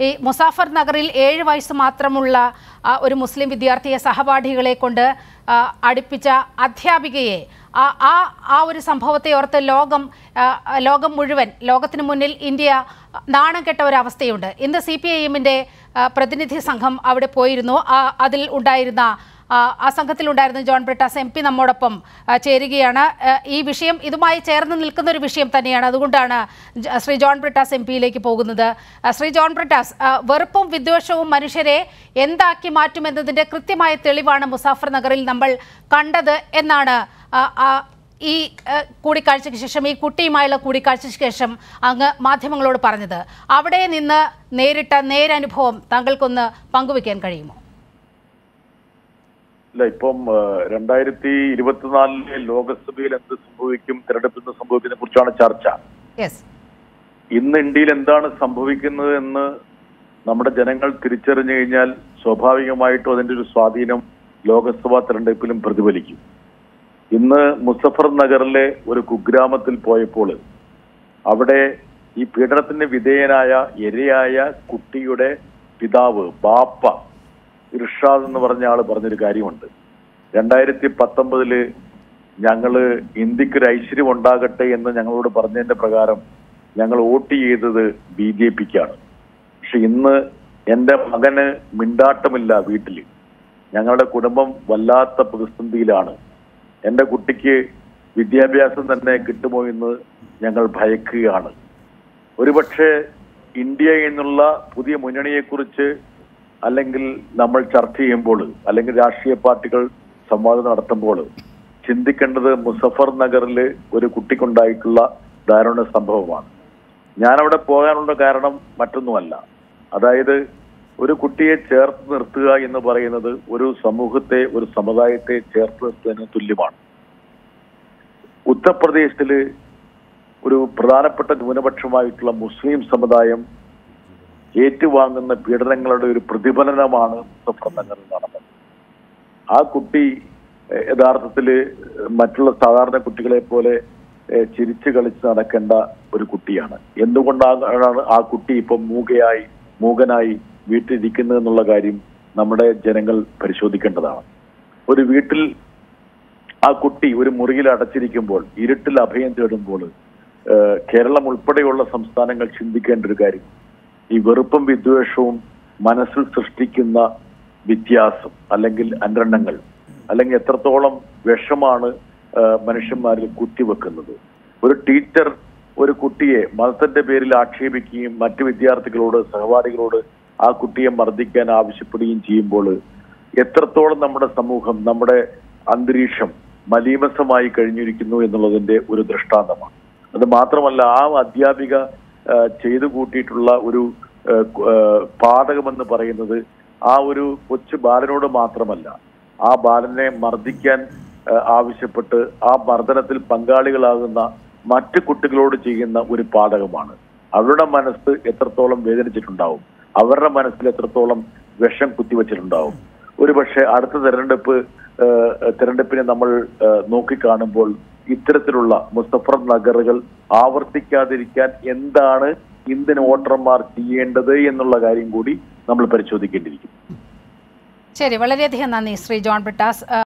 ഈ മുസാഫർ നഗറിൽ ഏഴ് വയസ്സ് മാത്രമുള്ള ആ, ഒരു മുസ്ലിം വിദ്യാർത്ഥിയെ സഹപാഠികളെ കൊണ്ട് ആ, അടുപ്പിച്ച അധ്യാപികയെ ആ ആ ആ ഒരു സംഭവത്തെ ഓർത്ത് ലോകം ആ, ലോകം മുഴുവൻ ലോകത്തിന് മുന്നിൽ ഇന്ത്യ നാണം കെട്ട ഒരു അവസ്ഥയുണ്ട് ഇന്ന് സി പി ഐ എമ്മിൻ്റെ പ്രതിനിധി സംഘം അവിടെ പോയിരുന്നു ആ, അതിൽ ഉണ്ടായിരുന്ന ആ, ആ സംഘത്തിലുണ്ടായിരുന്ന ജോൺ ബ്രിട്ടാസ് എം പി നമ്മോടൊപ്പം ആ, ചേരുകയാണ് ആ, ഈ വിഷയം ഇതുമായി ചേർന്ന് നിൽക്കുന്ന ഒരു വിഷയം തന്നെയാണ് അതുകൊണ്ടാണ് ജ- ശ്രീ ജോൺ ബ്രിട്ടാസ് എം പിയിലേക്ക് പോകുന്നത് ആ, ശ്രീ ജോൺ ബ്രിട്ടാസ് ആ, വെറുപ്പും വിദ്വേഷവും മനുഷ്യരെ എന്താക്കി മാറ്റുമെന്നതിൻ്റെ കൃത്യമായ തെളിവാണ് മുസാഫർ നഗറിൽ നമ്മൾ കണ്ടത് എന്നാണ് ആ, ആ, ഈ ആ, കൂടിക്കാഴ്ചയ്ക്ക് ശേഷം ഈ കുട്ടിയുമായുള്ള കൂടിക്കാഴ്ചയ്ക്ക് ശേഷം അങ്ങ് മാധ്യമങ്ങളോട് പറഞ്ഞത് അവിടെ നിന്ന് നേരിട്ട നേരനുഭവം താങ്കൾക്കൊന്ന് പങ്കുവെക്കാൻ കഴിയുമോ ഇല്ല ഇപ്പം രണ്ടായിരത്തി ഇരുപത്തിനാലിലെ ലോകസഭയിൽ എന്ത് സംഭവിക്കും തെരഞ്ഞെടുപ്പിൽ എന്ത് സംഭവിക്കുന്നതിനെ കുറിച്ചാണ് ചർച്ച യെസ് ഇന്ന് ഇന്ത്യയിൽ എന്താണ് സംഭവിക്കുന്നത് എന്ന് നമ്മുടെ ജനങ്ങൾ തിരിച്ചറിഞ്ഞു കഴിഞ്ഞാൽ സ്വാഭാവികമായിട്ടും അതിന്റെ ഒരു സ്വാധീനം ലോകസഭാ തെരഞ്ഞെടുപ്പിലും പ്രതിഫലിക്കും ഇന്ന് മുസഫർ നഗറിലെ ഒരു കുഗ്രാമത്തിൽ പോയപ്പോൾ അവിടെ ഈ പീഡനത്തിന് വിധേയനായ ഇരയായ കുട്ടിയുടെ പിതാവ് ബാപ്പ ഇർഷാദ് എന്ന് പറഞ്ഞ ആള് പറഞ്ഞൊരു കാര്യമുണ്ട് രണ്ടായിരത്തി പത്തൊമ്പതില് ഞങ്ങള് ഇന്ത്യക്കൊരു ഐശ്വര്യം ഉണ്ടാകട്ടെ എന്ന് ഞങ്ങളോട് പറഞ്ഞതിന്റെ പ്രകാരം ഞങ്ങൾ വോട്ട് ചെയ്തത് ബി ജെ പിക്കാണ് പക്ഷെ ഇന്ന് എന്റെ മകന് മിണ്ടാട്ടമില്ല വീട്ടില് ഞങ്ങളുടെ കുടുംബം വല്ലാത്ത പ്രതിസന്ധിയിലാണ് എന്റെ കുട്ടിക്ക് വിദ്യാഭ്യാസം തന്നെ കിട്ടുമോ എന്ന് ഞങ്ങൾ ഭയക്കുകയാണ് ഒരുപക്ഷെ ഇന്ത്യ എന്നുള്ള പുതിയ മുന്നണിയെക്കുറിച്ച് അല്ലെങ്കിൽ നമ്മൾ ചർച്ച ചെയ്യുമ്പോൾ അല്ലെങ്കിൽ രാഷ്ട്രീയ പാർട്ടികൾ സംവാദം നടത്തുമ്പോൾ ചിന്തിക്കേണ്ടത് മുസഫർ നഗറിൽ ഒരു കുട്ടിക്കുണ്ടായിട്ടുള്ള ദാരുണ സംഭവമാണ് ഞാനവിടെ പോകാനുള്ള കാരണം മറ്റൊന്നുമല്ല അതായത് ഒരു കുട്ടിയെ ചേർത്ത് നിർത്തുക എന്ന് പറയുന്നത് ഒരു സമൂഹത്തെ ഒരു സമുദായത്തെ ചേർത്ത് നിർത്തുന്നതിന് തുല്യമാണ് ഉത്തർപ്രദേശില് ഒരു പ്രധാനപ്പെട്ട ന്യൂനപക്ഷമായിട്ടുള്ള മുസ്ലിം സമുദായം ഏറ്റുവാങ്ങുന്ന പീഡനങ്ങളുടെ ഒരു പ്രതിഫലനമാണ് മുസഫർ നഗറിൽ നടന്നത് ആ കുട്ടി എഹ്, യഥാർത്ഥത്തില് മറ്റുള്ള സാധാരണ കുട്ടികളെ പോലെ എഹ്, ചിരിച്ചു കളിച്ച് നടക്കേണ്ട ഒരു കുട്ടിയാണ് എന്തുകൊണ്ടാണ് ആ കുട്ടി ഇപ്പം മൂകയായി മൂകനായി വീട്ടിലിരിക്കുന്നത് എന്നുള്ള കാര്യം നമ്മുടെ ജനങ്ങൾ പരിശോധിക്കേണ്ടതാണ് ഒരു വീട്ടിൽ ആ കുട്ടി ഒരു മുറിയിൽ അടച്ചിരിക്കുമ്പോൾ ഇരുട്ടിൽ അഭയം തേടുമ്പോൾ ഏഹ്, കേരളം ഉൾപ്പെടെയുള്ള സംസ്ഥാനങ്ങൾ ചിന്തിക്കേണ്ട ഒരു കാര്യം ഈ വെറുപ്പും വിദ്വേഷവും മനസ്സിൽ സൃഷ്ടിക്കുന്ന വ്യത്യാസം അല്ലെങ്കിൽ അനരണങ്ങൾ അല്ലെങ്കിൽ എത്രത്തോളം വിഷമാണ് ഏഹ്, മനുഷ്യന്മാരിൽ കുത്തിവെക്കുന്നത് ഒരു ടീച്ചർ ഒരു കുട്ടിയെ മതത്തിന്റെ പേരിൽ ആക്ഷേപിക്കുകയും മറ്റു വിദ്യാർത്ഥികളോട് സഹപാഠികളോട് ആ കുട്ടിയെ മർദ്ദിക്കാൻ ആവശ്യപ്പെടുകയും ചെയ്യുമ്പോൾ എത്രത്തോളം നമ്മുടെ സമൂഹം നമ്മുടെ അന്തരീക്ഷം മലീമസമായി കഴിഞ്ഞിരിക്കുന്നു എന്നുള്ളതിന്റെ ഒരു ദൃഷ്ടാന്തമാണ് അത് മാത്രമല്ല ആ അധ്യാപിക ആ, ചെയ്തു കൂട്ടിയിട്ടുള്ള ഒരു ആ, കു- ആ, പാതകമെന്ന് പറയുന്നത് ആ ഒരു കൊച്ചു ബാലനോട് മാത്രമല്ല ആ ബാലനെ മർദ്ദിക്കാൻ ആ, ആവശ്യപ്പെട്ട് ആ മർദ്ദനത്തിൽ പങ്കാളികളാകുന്ന മറ്റു കുട്ടികളോട് ചെയ്യുന്ന ഒരു പാതകമാണ് അവരുടെ മനസ്സ് എത്രത്തോളം വേദനിച്ചിട്ടുണ്ടാവും അവരുടെ മനസ്സിൽ എത്രത്തോളം വിഷം കുത്തിവെച്ചിട്ടുണ്ടാവും ഒരുപക്ഷെ അടുത്ത തെരഞ്ഞെടുപ്പ് ഏഹ്, തെരഞ്ഞെടുപ്പിനെ നമ്മൾ ഏഹ്, നോക്കിക്കാണുമ്പോൾ ഇത്തരത്തിലുള്ള മുസഫർ നഗറുകൾ ആവർത്തിക്കാതിരിക്കാൻ എന്താണ് ഇന്ത്യൻ വോട്ടർമാർ ചെയ്യേണ്ടത് എന്നുള്ള കാര്യം കൂടി നമ്മൾ പരിശോധിക്കേണ്ടിയിരിക്കും ശരി വളരെയധികം നന്ദി ശ്രീ ജോൺ ബ്രിട്ടാസ് ആ,